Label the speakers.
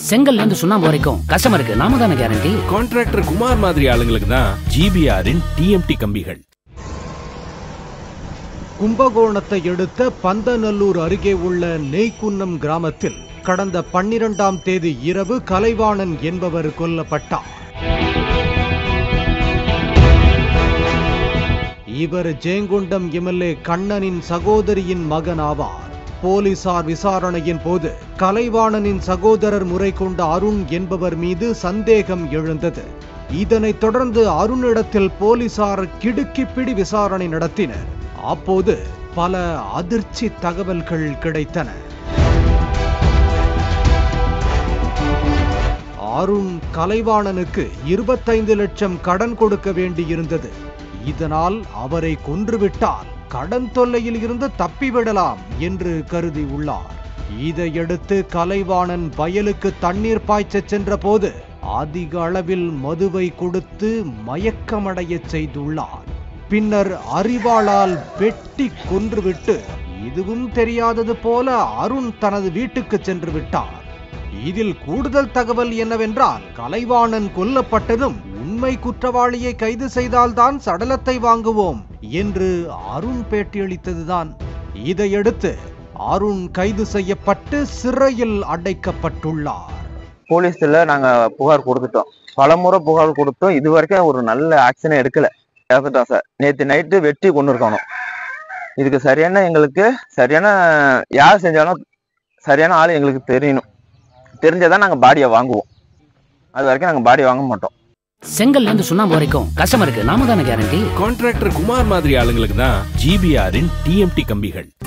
Speaker 1: செங்கல்ல இருந்து சுண்ணாம்பு வரைக்கும் கஸ்டமருக்கு நாம தானே கேரண்டி
Speaker 2: கான்ட்ராக்டர் குமார் மாதிரி ஆளுங்களுக்கு தான் ஜிபிஆரின் டிஎம்டி கம்பிகள்
Speaker 3: கும்பகோணத்தை அடுத்த பந்தநல்லூர் அருகே உள்ள நெய்க்குன்னம் கிராமத்தில் கடந்த பன்னிரண்டாம் தேதி இரவு கலைவாணன் என்பவர் கொல்லப்பட்டார் இவர் ஜெயங்கொண்டம் எம்எல்ஏ கண்ணனின் சகோதரியின் மகன் ஆவார் போலீசார் விசாரணையின் போது கலைவாணனின் சகோதரர் முறை கொண்ட அருண் என்பவர் மீது சந்தேகம் எழுந்தது இதனைத் தொடர்ந்து அருணிடத்தில் போலீசார் கிடுக்கிப்பிடி விசாரணை நடத்தினர் அப்போது பல அதிர்ச்சி தகவல்கள் கிடைத்தன அருண் கலைவாணனுக்கு இருபத்தைந்து லட்சம் கடன் கொடுக்க வேண்டியிருந்தது இதனால் அவரை கொன்றுவிட்டால் கடன் தொல்லையில் இருந்து தப்பிவிடலாம் என்று கருதி உள்ளார் இதையடுத்து கலைவாணன் வயலுக்கு தண்ணீர் பாய்ச்சச் சென்றபோது அதிக அளவில் மதுவை கொடுத்து மயக்கமடையச் செய்துள்ளார் பின்னர் அறிவாளால் வெட்டி கொன்றுவிட்டு இதுவும் தெரியாதது போல அருண் தனது வீட்டுக்கு சென்று விட்டார் இதில் கூடுதல் தகவல் என்னவென்றால் கலைவாணன் கொல்லப்பட்டதும் உண்மை குற்றவாளியை கைது செய்தால்தான் சடலத்தை வாங்குவோம் என்று அருண் பேட்டியளித்ததுதான் இதையடுத்து அருண் கைது செய்யப்பட்டு சிறையில் அடைக்கப்பட்டுள்ளார்
Speaker 4: போலீஸ்ல நாங்க புகார் கொடுத்துட்டோம் பலமுறை புகார் கொடுத்தோம் இது வரைக்கும் ஒரு நல்ல ஆக்ஷனே எடுக்கல இறந்துட்டோம் சார் நேற்று நைட்டு வெட்டி கொண்டு இருக்கணும் இதுக்கு சரியான எங்களுக்கு சரியான யார் செஞ்சாலும் சரியான ஆள் எங்களுக்கு தெரியணும் தெரிஞ்சதான் நாங்க பாடியை வாங்குவோம் அது வரைக்கும் நாங்க பாடியை வாங்க மாட்டோம்
Speaker 1: செங்கல்ல இருந்து சுண்ணாம்பு வரைக்கும் கஸ்டமருக்கு நாம தானே கேரண்டி
Speaker 2: கான்ட்ராக்டர் குமார் மாதிரி ஆளுங்களுக்கு தான் ஜிபிஆரின் டிஎம்டி கம்பிகள்